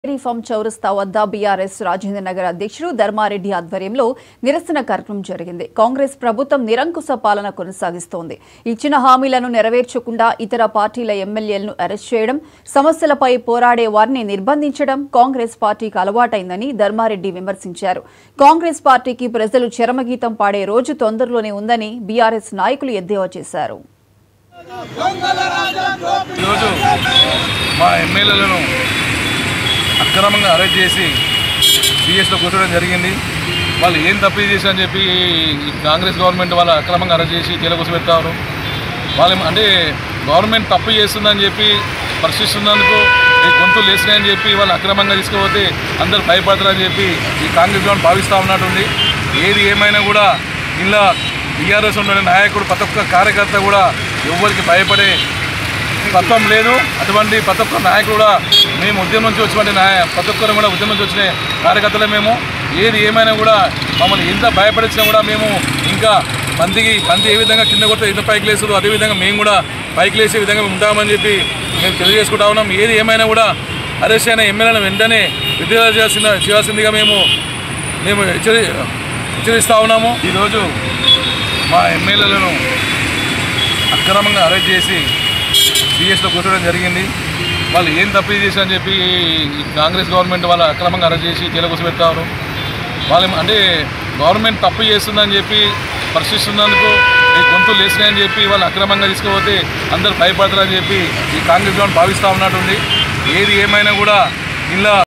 dairy farm చౌరస్తా వద్ద BRS Rajendra Nagar అధ్యక్షుడు ధర్మారెడ్డి ఆధ్వర్యంలో నిరసన కార్యక్రమం జరిగింది కాంగ్రెస్ ప్రభుత్వం నిరంకుశ పాలన కొనసాగిస్తోంది ఇచ్చిన హామీలను నెరవేర్చకుండా ఇతర పార్టీల ఎమ్మెల్యేలను అరెస్ట్ చేయడం సమస్యలపై పోరాడే వారిని నిర్బంధించడం కాంగ్రెస్ పార్టీకి అలవాటైందని ధర్మారెడ్డి విమర్శించారు కాంగ్రెస్ పార్టీకి ప్రజలు చరమగీతం పాడే రోజు తొందరలోనే ఉందని బీఆర్ఎస్ నాయకులు ఎద్దేవా చేశారు ఈరోజు మా ఎమ్మెల్యేలను అక్రమంగా అరెస్ట్ చేసి సిఎస్లో కూర్చోవడం జరిగింది వాళ్ళు ఏం తప్పు చేశారని చెప్పి ఈ కాంగ్రెస్ గవర్నమెంట్ వాళ్ళు అక్రమంగా అరెస్ట్ చేసి జైలు కూర్చోబెడతారు వాళ్ళు అంటే గవర్నమెంట్ తప్పు చేస్తుందని చెప్పి ప్రశ్నిస్తున్నందుకు ఈ గొంతులు లేచినాయని చెప్పి వాళ్ళు అక్రమంగా తీసుకుపోతే అందరూ భయపడతారని చెప్పి ఈ కాంగ్రెస్ గవర్నమెంట్ భావిస్తూ ఉన్నట్టుంది ఏది ఏమైనా కూడా ఇలా టీఆర్ఎస్ ఉన్న నాయకుడు ప్రతి ఒక్క కార్యకర్త కూడా ఎవరికి భయపడే తత్వం లేదు అటువంటి ప్రతి ఒక్క నాయకుడు కూడా మేము ఉద్యమం నుంచి వచ్చినటువంటి నాయ ప్రతి ఒక్కరు కూడా ఉద్యమం నుంచి వచ్చిన కార్యకర్తలే మేము ఏది ఏమైనా కూడా మమ్మల్ని ఎంత భయపడించినా కూడా మేము ఇంకా పందికి పంది ఏ విధంగా కింద కొడితే ఎంత పైకి లేస్తుందో అదేవిధంగా మేము కూడా పైకి లేసే విధంగా ఉంటామని చెప్పి మేము తెలియజేసుకుంటా ఉన్నాం ఏది ఏమైనా కూడా అరెస్ట్ అయిన ఎమ్మెల్యేలను వెంటనే విడుదల చేయాల్సిన చేయాల్సిందిగా మేము మేము హెచ్చరి హెచ్చరిస్తూ ఉన్నాము ఈరోజు మా ఎమ్మెల్యేలను అక్రమంగా అరెస్ట్ చేసి సిఎస్లో కూర్చోవడం జరిగింది వాళ్ళు ఏం తప్పు చేశారని చెప్పి ఈ కాంగ్రెస్ గవర్నమెంట్ వాళ్ళు అక్రమంగా అరెస్ట్ చేసి జైలు కూర్చోబెడతారు వాళ్ళు అంటే గవర్నమెంట్ తప్పు చేస్తుందని చెప్పి ప్రశ్నిస్తున్నందుకు ఈ గొంతులు లేచినాయని చెప్పి వాళ్ళు అక్రమంగా తీసుకుపోతే అందరూ భయపడతారని చెప్పి ఈ కాంగ్రెస్ గవర్నమెంట్ భావిస్తూ ఉన్నట్టుంది ఏది ఏమైనా కూడా ఇలా